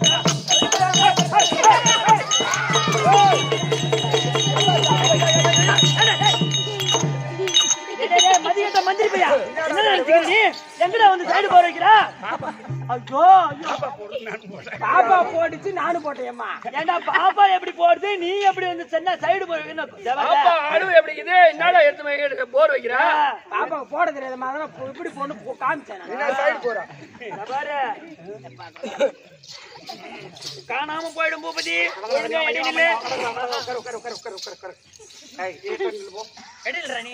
டேய், டேய், டேய், மதியத்தை மந்திரி பையா என்ன நினைச்சுக்கிற நீ எங்கடா வந்து சைடு போற வைக்கிறா ஐயோ ஐயோ. பாப்பா போட்டுச்சு நானும் போட்டேன்மா ஏன்டா பாப்பா எப்படி போடுது நீ எப்படி வந்து சென்ன சைடு போற வைக்கணும் அப்பா அழுவு எப்படி இருக்குது என்னடா எடுத்து போய் போர் வைக்கிறா பாப்பா போட தெரியாத மாதிரி இப்படி பொண்ணு போ- காமிச்சேன் நான். சைடு போறா பாரு காணாம போயிடும் பூபதி ஒழுங்கா எடியில உட்காரு, உட்காரு, உட்காரு, உட்காரு, உட்காரு, உட்காரு. ஏய், ஏய், கொஞ்சம் போ. எடியில் ராணி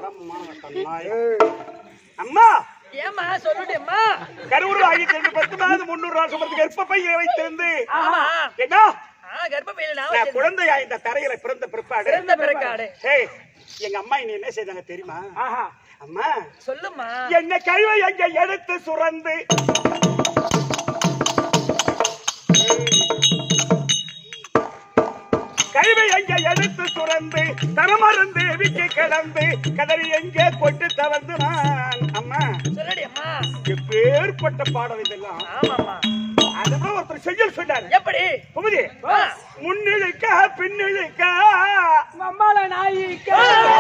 அம்மா ஏமா சொல்லுடேம்மா கருவூர் ஆகிய பத்து மாதம் முன்னூறு நாள் சுமந்து கர்ப்பப்பையை வைத்திருந்து ஆமா என்ன ஆ கர்ப்பப்பையில நான் நான் வச்சிருந்தேன். குழந்தையா இந்த தரையில பிறந்த பிற்பாடு பிறந்த பிறக்காடு ஏய் எங்க அம்மா இனி என்ன செய்தாங்க தெரியுமா ஆஹா அம்மா சொல்லுமா என்ன கழுவை அங்க எடுத்து சுரந்து கழுவை அங்க எடுத்து சுரந்து தரமருந்து விக்கி கிடந்து கதறி எங்கே கொட்டு தவந்து நான் அம்மா சொல்லுடி அம்மா எப்பேற்பட்ட பாடல் இதெல்லாம் ஆமாம்மா அதுதான் ஒருத்தர் செய்யல் சொன்னார் எப்படி குமுதி ஆ. முன்னிழுக்க பின்னிழுக்க அம்மால நாயிக்கா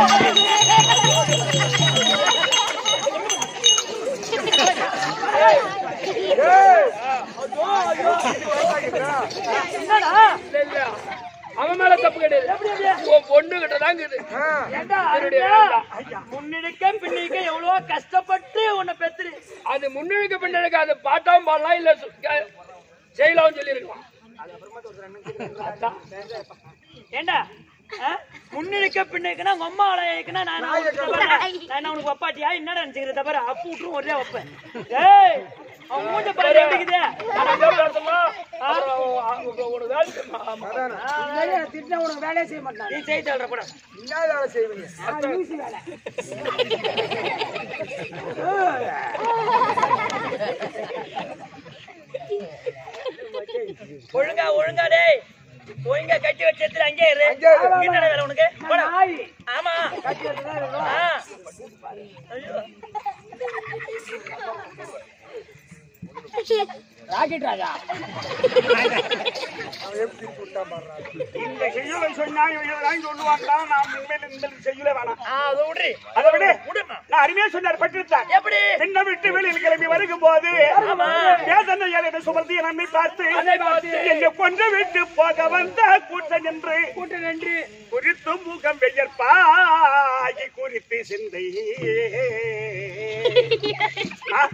என்னடா இல்ல, இல்ல. அவன் மேல தப்பு கிடையாது உன் பொண்ணு கிட்ட தான் இருக்குது ஏண்டா என்னுடைய ஐயா, முன்னிடிக்க பின்னிடிக்க எவ்வளவோ கஷ்டப்பட்டு உன்னை பெத்துரு அது முன்னிழுக்க பின்னழுக்க அது பாட்டாவும் பாடலாம் இல்ல சு- க- செய்யலாம் சொல்லியிருக்கலாம் ஏண்டா ஆ? முன்னிருக்க பின்னிருக்கனா உங்க அம்மா ஆளையக்கனா நான் உனக்கு தவிர, நான் உனக்கு வப்பாட்டியா என்னடா நினைச்சுக்கிற தவிர அப்பு விட்டுரும் ஒரே வைப்பேன் ஏய் அவன் மூஞ்ச பாரு எப்படி இருக்குது உனக்கு வேலை செய்யுமா? ஆமா. திட்டினா உனக்கு வேலையே செய்ய மாட்டான் நீ செய்தி தள்ளுற கூட என்ன வேலை செய்வீங்க யூசி வேலை ஒழுங்கா ஒழுங்கா டேய் ஒழுங்கா கட்டி வச்சு எடுத்துட்டு அங்கே இரு என்னடா வேலை உனக்கு போடா. நாய் ஆமா கட்டி எடுத்துதான் இருக்கணும். ஆ. ஐயோ. ராக்கெட் ராஜா இந்த செய்யுளை சொன்னா இவங்க இதெல்லாம் சொல்லுவாங்களா நான் உண்மையில இந்த செய்யுளே வேணாம் ஆ, அதை விடு அதை விட விடுமா நான் அருமையா சொன்னார் பட்டிருந்தேன் எப்படி என்ன விட்டு வெளியில் கிளம்பி வருகும் போது ஆமா. வேதனை என சுமர்த்தி நம்மை பார்த்து அதை பார்த்து என்னை கொன்று விட்டு போக வந்த கூட்டம் என்று கூட்ட நன்றி குறித்து முகம் வெய்யற்பாகி குறித்து சிந்தை ஆ?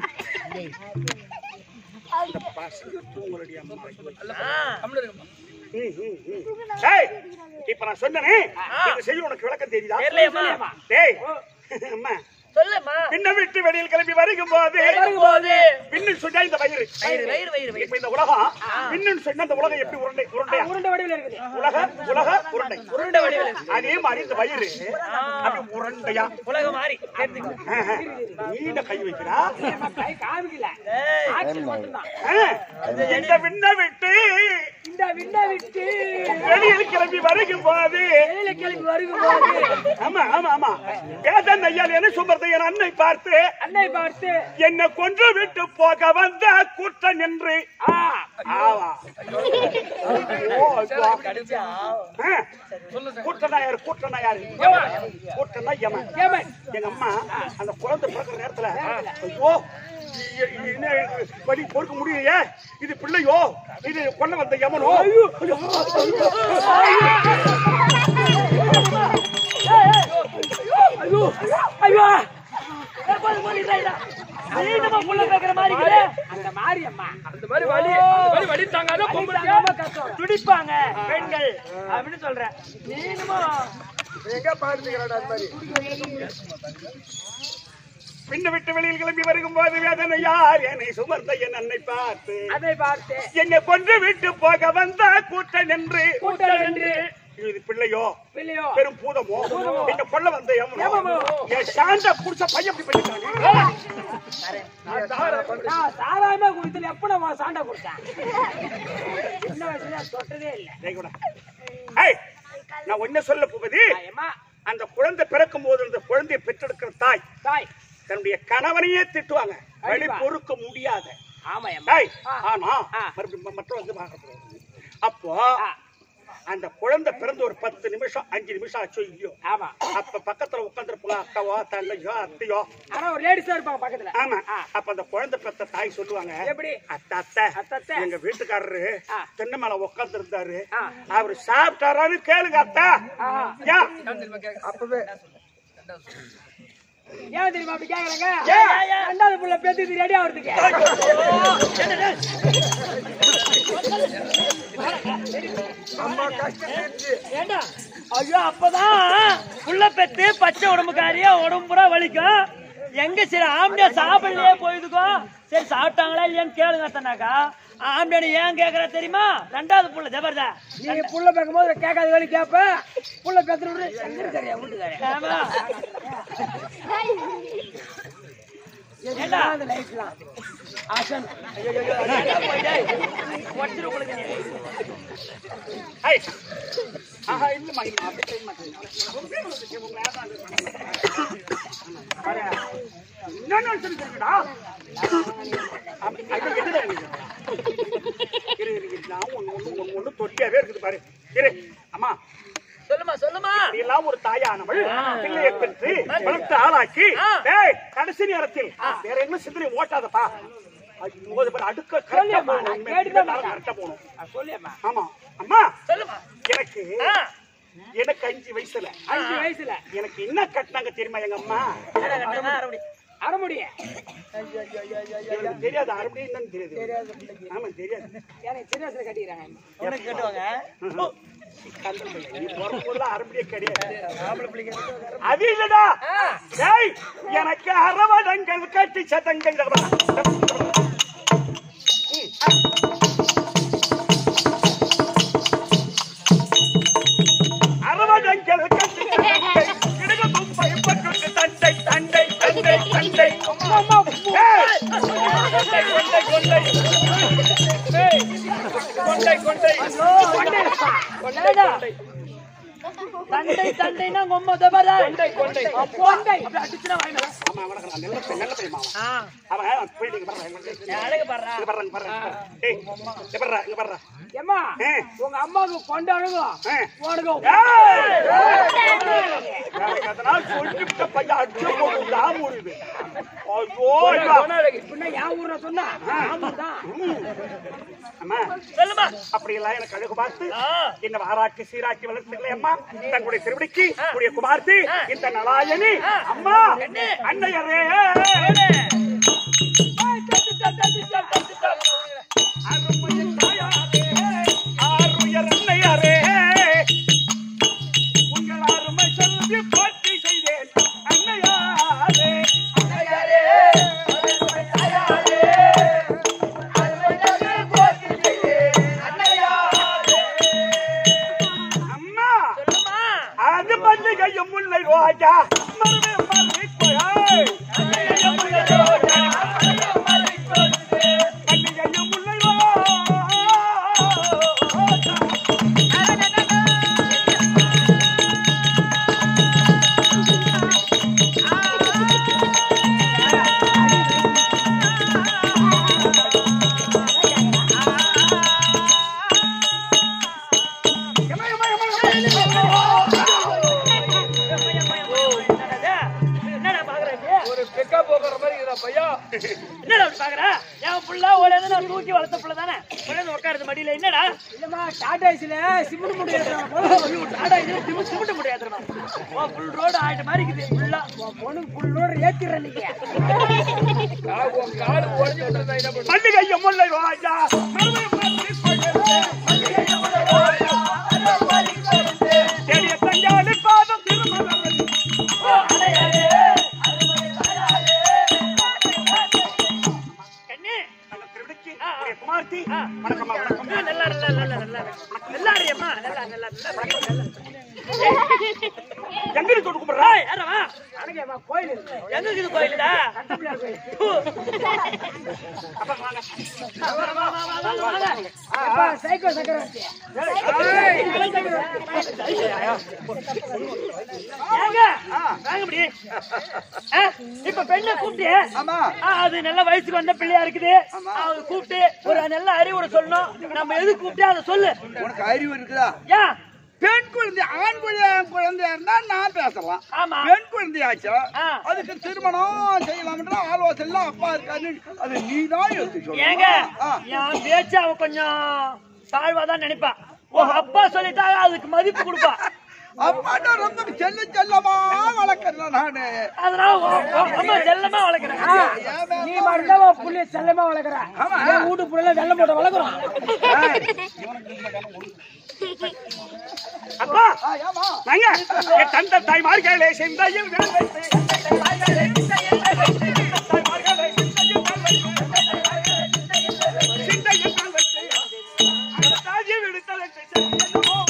இந்த பசங்க தூங்குறடி அம்மா. ஆ. கம்முனு இருங்கம்மா. ம், ம், ம். டேய், இப்ப நான் சொன்னனே இந்த செய்தி உனக்கு விளக்கம் தெரியுதா தெரியலையேம்மா. டேய் அம்மா சொல்லுமா பின்ன விட்டு வெளியில் கிளம்பி வருகும் போது வரும்போது பின்னு சொன்னா இந்த வயிறு வயிறு வயிறு வயிறு வயிறு இப்ப இந்த உலகம் பின்னு சொன்னா இந்த உலகம் எப்படி உருண்டை உருண்டையா உருண்டை வடிவில் இருக்குது உலக உலக உருண்டை உருண்டை வடிவில் இருக்கு. அதே மாதிரி இந்த வயிறு அப்படி உருண்டையா உலகம் மாறி கேட்டுக்கோ. ஆஹா. நீண்ட கை வைக்கிறா நம்ம கை காமிக்கல ஏய், ஆக்ஷன் மட்டும்தான் ஆ. இந்த விண்ண விட்டு இந்த விண்ணை விட்டு வெளியில் கிளம்பி வருகும் போது வெளியில கிளம்பி வருகும்போது ஆமா ஆமா ஆமா வேதன் ஐயால் என சுமர்த்த என் அன்னை பார்த்து அன்னை பார்த்து என்னை கொன்று விட்டு போக வந்த கூட்டம் என்று ஆ ஆவா ஐயோ, ஐயோ. கடிச்சா. ஆ. கூட்டம்னா யாரு கூட்டம்னா யாரு கூட்டம்னா யமன் ஏமன் எங்க அம்மா அந்த குழந்தை பிறக்கிற நேரத்துல ஐயோ இ- இ- என்ன வலி பொறுக்க முடியலையே இது பிள்ளையோ இது கொல்ல வந்த யமனோ ஐயோ ஐயோ ஐயோ ஏய், போதும், போதும், இல்ல, இல்ல. நீட்டமா புள்ள பேக்குற மாதிரி இருக்குது. அந்த மாரியம்மா அந்த மாதிரி வலி அந்த மாதிரி வலி தாங்காத பொம்பளை ரொம்ப கஷ்டம் துடிப்பாங்க பெண்கள் அப்படின்னு சொல்றேன் நீனுமா எங்க பாடுறீங்கடா அது மாதிரி பின்ன விட்டு வெளியில் கிளம்பி வருகும் போது வேதனை யார் என்னை சுமர்ந்த என் அன்னை பார்த்து அதை பார்த்து என்னை கொன்று விட்டு போக வந்த கூட்டம் என்று கூட்டம் என்று இது பிள்ளையோ பிள்ளையோ பெரும் பூதமோ என்ன கொல்ல வந்த யமனோ என் சாண்ட புடிச்ச பையன் அப்படி பண்ணிட்டாங்க நான் சாதாரண குடித்துல எப்ப நான் சாண்டை கொடுத்தேன் சின்ன வயசுல தொட்டதே இல்ல டேய் கூட. ஏய், நான் ஒன்ன சொல்ல போவது ஏமா அந்த குழந்தை பிறக்கும் போது அந்த குழந்தையை பெற்றெடுக்கிற தாய் தாய் தன்னுடைய கணவனையே திட்டுவாங்க வழி கண்டிப்பா. பொறுக்க முடியாத ஆமா ஏமா ஏய், ஆனா ஆ. மறுபடியும் மற்ற வந்து பார்க்க அப்போ ஆ. அந்த குழந்தை பிறந்து ஒரு பத்து நிமிஷம் அஞ்சு நிமிஷம் ஆச்சோ இல்லையோ ஆமா அப்ப பக்கத்துல உட்காந்துருப்பாங்க அக்காவோ தங்கையோ அத்தையோ ஆனா ஒரு லேடிஸா இருப்பாங்க பக்கத்துல ஆமா ஆ. அப்ப அந்த குழந்தை பெத்த தாய் சொல்லுவாங்க எப்படி அத்தை அத்தை அத்தை, அத்தை. எங்க வீட்டுக்காரரு ஆ. தென்னை மேல உட்கார்ந்து இருந்தாரு ஆ. அவரு சாப்பிட்டாரான்னு கேளுங்க அத்தை ஆஹா. ஏன் அப்பவே ஏன் தெரியுமா அப்படி கேக்குறாங்க ஏன், ஏன், ஏன்? ரெண்டாவது புள்ள பேத்து ரெடி ஆகுறதுக்கு அம்மா கஷ்டம் தெரிஞ்சு ஏண்டா ஐயோ அப்பதான் புள்ள பெத்து பச்சை உடம்புக்காரியா உடம்பு பூரா வலிக்கும் எங்க சரி ஆம்படியா சாப்பிடலையே போயிருக்கோ சரி சாப்பிட்டாங்களா இல்லையான்னு கேளுங்க அத்தனாக்கா ஆம்படியா ஏன் கேக்குறா தெரியுமா ரெண்டாவது புள்ள ஜபர்தா நீ புள்ள பார்க்கும்போது கேட்காத வேலை கேப்ப புள்ள பேத்து விடு எங்க இருக்காரு என் வீட்டுக்காரு ஆமா ஏண்டா அந்த லைட்லாம் ஆசன் ஐயோ, ஐயோ, ஐயோ, ஏண்டா போயிட்டே? உடைச்சிரு உங்களுக்கு நீ. ஐய். ஆஹா, இல்லம்மா, இல்லம்மா, அப்படி செய்ய மாட்டேன். உங்க ஆதாரம் பாரு. என்னன்னு வச்சிருக்கீங்கடா? அப்படி- ஐயோ, என்னடா இது? இரு, இரு, இரு, நான் ஒண்ணு, ஒண்ணு, ஒண்ணு, ஒண்ணு தொட்டியாவே இருக்குது பாரு இரு அம்மா சொல்லுமா சொல்லுமா எல்லாம் ஒரு தாயானவள் பிள்ளையை பெற்று வளர்த்து ஆளாக்கி ஆ. டேய், கடைசி நேரத்தில் வேற என்ன சிந்தனை ஓட்டாதப்பா ஐயோ, இது பாரு, அடுக்க கரெக்டா சொல்லியம்மா, போகணும். நான் உண்மை, கேட்டுதான் இந்த நாள் மாட்டேன். கரெக்டா போகணும். சொல்லியம்மா ஆமா அம்மா சொல்லுமா எனக்கு ஆ, எனக்கு அஞ்சு வயசுல அஞ்சு வயசுல எனக்கு என்ன கட்டினாங்க தெரியுமா எங்க அம்மா என்ன கட்டுறாங்க? அரைபடி. அறமுடிய எனக்கு தெரியாது அறுபடி என்னன்னு தெரியாது தெரியாத பிள்ளைக்கு ஆமா தெரியாது எனக்கு சின்ன வயசுல கட்டிக்கிறாங்க உனக்கு கேட்டுவாங்க நீ பிறக்கும்போது அறுபடியே கிடையாது ஆம்பளை பிள்ளைங்க அது இல்லடா டேய் எனக்கு அரவடங்கள் கட்டி சதங்கள் அரவடங்கள் கட்டி சதங்கள் இடகும் பயப்பட்டு தண்டை தண்டை தண்டை தண்டை ஏய்! கொண்டை கொண்டை கொண்டை ஏய்! கொண்டை கொண்டை ஏடா? தண்டை தண்டைனா கொம்ப தபரா கொண்டை கொண்டை கொண்டை அப்படி அடிச்சுனா வாய் மேல ஆமா வணக்கம் நல்ல பையன், நல்ல பையன் மாமா ஆ அவன் போயிட்டு இங்க பாரு என் அழகு பாடுறா இங்க பாரு இங்க பாரு ஏய் இங்க பாரு இங்க பாரு ஏம்மா ஏ உங்க அம்மாவுக்கு கொண்டாடுங்க ஏ உனக்கு எனக்கு அதனால் சொல்லிவிட்ட பையன் அடிச்சு போட்டு தாம் ஓடுது ஐயோ ஐயா. அழகு பின்ன என் ஊர்ல சொன்னா ஆமாதான் ம். அம்மா சொல்லுமா அப்படி எல்லாம் எனக்கு அழகு பார்த்து ஆ. என்ன வாராக்கி சீராக்கி வளர்த்துங்களே அம்மா தங்களுடைய திருவிடிக்கு உடைய குமார்த்தி இந்த நலாயனி அம்மா அன்னையரே அருமையின் தாயாரே, ஆருயர் அன்னையரே, உங்கள் அருமை சொல்லி போற்றி செய்தேன் அன்னையாரே அம்மா சொல்லுமா அது பண்டிகையும் முல்லை ரோஜா மருவே மருவி கொய் பண்டிகையும் முல்லை ரோஜா என்னடா பாக்குற ஒரு பிக்கா போக்குற மாதிரி இருக்குதா பையா என்னடா அப்படி பாக்குற என் புள்ள ஒரு நான் தூக்கி வளர்த்த புள்ள தானே உடனே உட்காருது மடியில என்னடா இல்லம்மா டாடாய்ஸ்ல சிமெண்ட் முடியாது ஐயோ, டாடா இது சிமு சிமிட்ட முடியாதுடா ஓ ஃபுல் ரோடு ஆயிட்ட மாதிரி இருக்குது ஃபுல்லா பொண்ணுக்கு புல்லோட ஏத்திடுறேன் நீங்க நான் உன் காலு உடஞ்சு விட்டுறதா என்ன பண்ணுவேன் பண்டிகையும் முல்லை ரோஜா மருவே மருவி கொய் தேடிய தஞ்சாவூர் பாதம் திருமணம் கண்ணு அந்த திருவிடிக்கு உடைய குமார்த்தி வணக்கம்மா வணக்கம் ஆ, நல்லா நல்லா நல்லா நல்லா நல்லா அறியம்மா நல்லா நல்லா நல்லா நல்லா எங்க இருந்து கூப்பிடுறா ஏய், யாரா வா அன்னைக்கு கோயில் இருக்கு எங்க இருக்குது கோயிலுடா கட்டப்பிள்ளையார் கோயில் பூ. அப்ப வாங்க வா, வா, வா, வா, வா, வாங்க. அப்பா, சைக்கோ சக்கரவர்த்தி ஏங்க வாங்க இப்படி ஆ, இப்ப பெண்ணை கூப்பிட்டு ஆமா ஆ, அது நல்ல வயசுக்கு வந்த பிள்ளையா இருக்குது அவங்க கூப்பிட்டு ஒரு நல்ல அறிவுரை சொல்லணும் நம்ம எது கூப்பிட்டு அதை சொல்லு உனக்கு அறிவு இருக்குதா ஏன் பெண் குழந்தை ஆண் குழந்தை குழந்தையா இருந்தா நான் பேசலாம் ஆமா பெண் குழந்தையாச்சா ஆ. அதுக்கு திருமணம் செய்யலாம்ன்ற ஆலோசனை எல்லாம் அப்பா இருக்காரு அது நீ தான் யோசிச்சு ஏங்க சொல்லணும் ஆ. என் பேச்சு அவ கொஞ்சம் தாழ்வா தான் நினைப்பா உங்க அப்பா சொல்லிட்டா அதுக்கு மதிப்பு கொடுப்பா அப்பாட்ட ரொம்ப செல்ல செல்லமா வளர்க்கறேன் நானு அதனால உ- உ- அம்மா செல்லமா வளர்க்குறேன் ஏன் மேல நீ மட்டும்தான் புள்ளிய செல்லமா வளர்க்குற என் வீட்டு புள்ள வெள்ளம் போட்டு வளர்க்குறோம் அப்பா ஆ, ஏம்மா? வாங்க என் தந்தை தாய்மார்களே செந்தையில் வேல் வைத்து தாய்மார்களே சிந்தையில் வேல் வைத்து சிந்தையில் வேல் வைத்து அந்த தாஜி விடுத்தலுக்கு செல்லுமோ.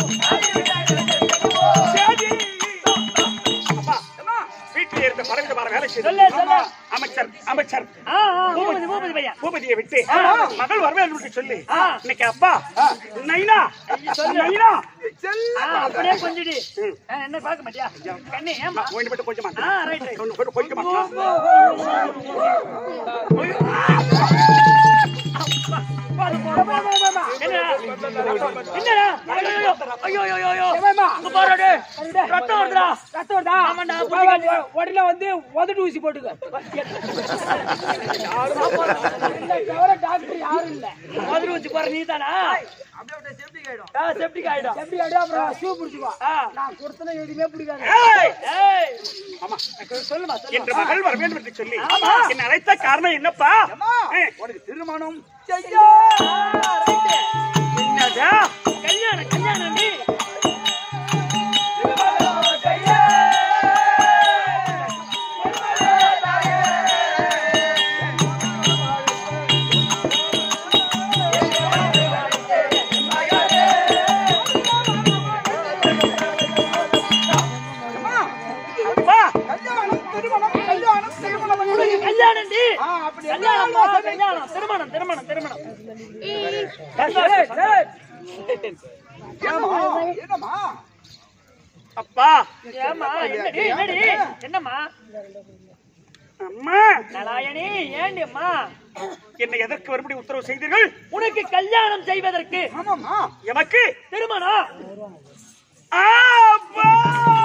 சேதி. அப்பா, வீட்டில் இருந்த பறவை பார வேலை செய்து சொல்லு, சொல்லு. அமைச்சர் அமைச்சர் ஆ, ஆ, பூபதி பூபதி பையன் பூபதியை விட்டு மகள் வரவேல் சொல்லி ஆ. இன்னைக்கு அப்பா நைனா நைனா ஆ, அப்படியே கொஞ்சிடி ஆ, என்ன பார்க்க மாட்டியா கண்ணி ஏமா ஓய்ந்து விட்டு கொஞ்சமா ஆ ரைட் ரைட் ஒன்று போட்டு கொஞ்சமா பாரு, போடு, போடு, போடு, போடு. என்னடா என்னடா ஐயோ ஐயோ ஐயோ ஐயோ ஐயோ ஏம்மா? இங்க பாரு டேய். அடடே. ரத்தம் வருதுடா ரத்தம் வருதா? ஆமாண்டா, வா, புடிச்சு வா, காட்டு. வா, உடனே வந்து உதட்டு ஊசி போட்டுக்க இந்த தவிர டாக்டர் யாரும் இல்ல மாதிரி வச்சு பாரு நீ தானா செப்டிக் ஆயிடும் எப்படி அடி அப்புறம் ஷூ பிடிச்சிக்கோ ஆ. நான் கொடுத்தன எதுவுமே பிடிக்காது ஏய்! ஏய் ஆமா சொல்லுமா என்ற மகள் வர வேண்டும் என்று சொல்லி ஆமா. என்ன அழைத்த காரணம் என்னப்பா அம்மா, ஏய், உனக்கு திருமணம் என்னடா கல்யாணம் கல்யாணம் நீ அப்பா கல்யாணம் திருமணம் கல்யாணம் திருமணம் உனக்கு கல்யாணம் நீ ஆ, அப்படி கல்யாணம் என்ன போ, கல்யாணம் திருமணம் திருமணம் திருமணம் ஏம்மா, என்னம்மா அப்பா ஏமா என்னடி என்னடி என்னம்மா அம்மா நலாயணி ஏண்டி அம்மா என்னை எதற்கு மறுபடி உத்தரவு செய்தீர்கள் உனக்கு கல்யாணம் செய்வதற்கு ஆமாம்மா எமக்கு திருமணம் அப்பா